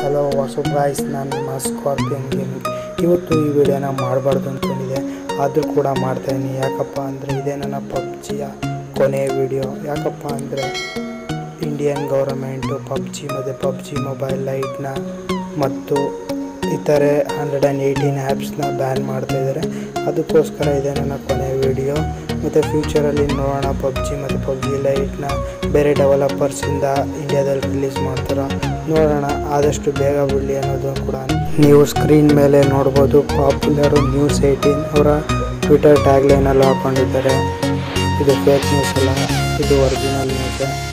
hello WhatsApp guys ನಾನು ನಿಮ್ಮ scorpion gaming ಇವತ್ತು ಈ ವಿಡಿಯೋನ ಮಾಡಬಾರ್ದು ಅಂದ್ಕೊಂಡಿದ್ದೆ ಆದರೂ ಕೂಡ ಮಾಡ್ತಾಯಿದ್ದೀನಿ ಯಾಕಪ್ಪ ಅಂದರೆ ಇದೇ ನನ್ನ ಪಬ್ಜಿಯ ಕೊನೆಯ ವಿಡಿಯೋ ಯಾಕಪ್ಪ ಅಂದರೆ ಇಂಡಿಯನ್ ಗೌರ್ಮೆಂಟು ಪಬ್ಜಿ ಮತ್ತು ಪಬ್ಜಿ ಮೊಬೈಲ್ ಲೈಟ್ನ ಮತ್ತು ಇತರೆ ಹಂಡ್ರೆಡ್ ಆ್ಯಂಡ್ ಏಯ್ಟೀನ್ ಆ್ಯಪ್ಸ್ನ ಬ್ಯಾನ್ ಮಾಡ್ತಾಯಿದ್ದಾರೆ ಅದಕ್ಕೋಸ್ಕರ ಇದೆ ನನ್ನ ಕೊನೆಯ ವಿಡಿಯೋ ಮತ್ತು ಫ್ಯೂಚರಲ್ಲಿ ನೋಡೋಣ ಪಬ್ಜಿ ಮತ್ತು ಪಬ್ಜಿ ಲೈಟ್ನ ಬೇರೆ ಡೆವಲಪರ್ಸಿಂದ ಇಂಡಿಯಾದಲ್ಲಿ ರಿಲೀಸ್ ಮಾಡ್ತಾರೋ ನೋಡೋಣ ಆದಷ್ಟು ಬೇಗ ಬಿಡಲಿ ಅನ್ನೋದು ಕೂಡ ನೀವು ಸ್ಕ್ರೀನ್ ಮೇಲೆ ನೋಡ್ಬೋದು ಪಾಪ್ಯುಲರು ನ್ಯೂಸ್ ಏಯ್ಟೀನ್ ಅವರ ಟ್ವಿಟರ್ ಟ್ಯಾಗ್ಲೈನಲ್ಲಿ ಹಾಕೊಂಡಿದ್ದಾರೆ ಇದು ಫೇಕ್ ನ್ಯೂಸ್ ಅಲ್ಲ ಇದು ಒರಿಜಿನಲ್ ನ್ಯೂಸ್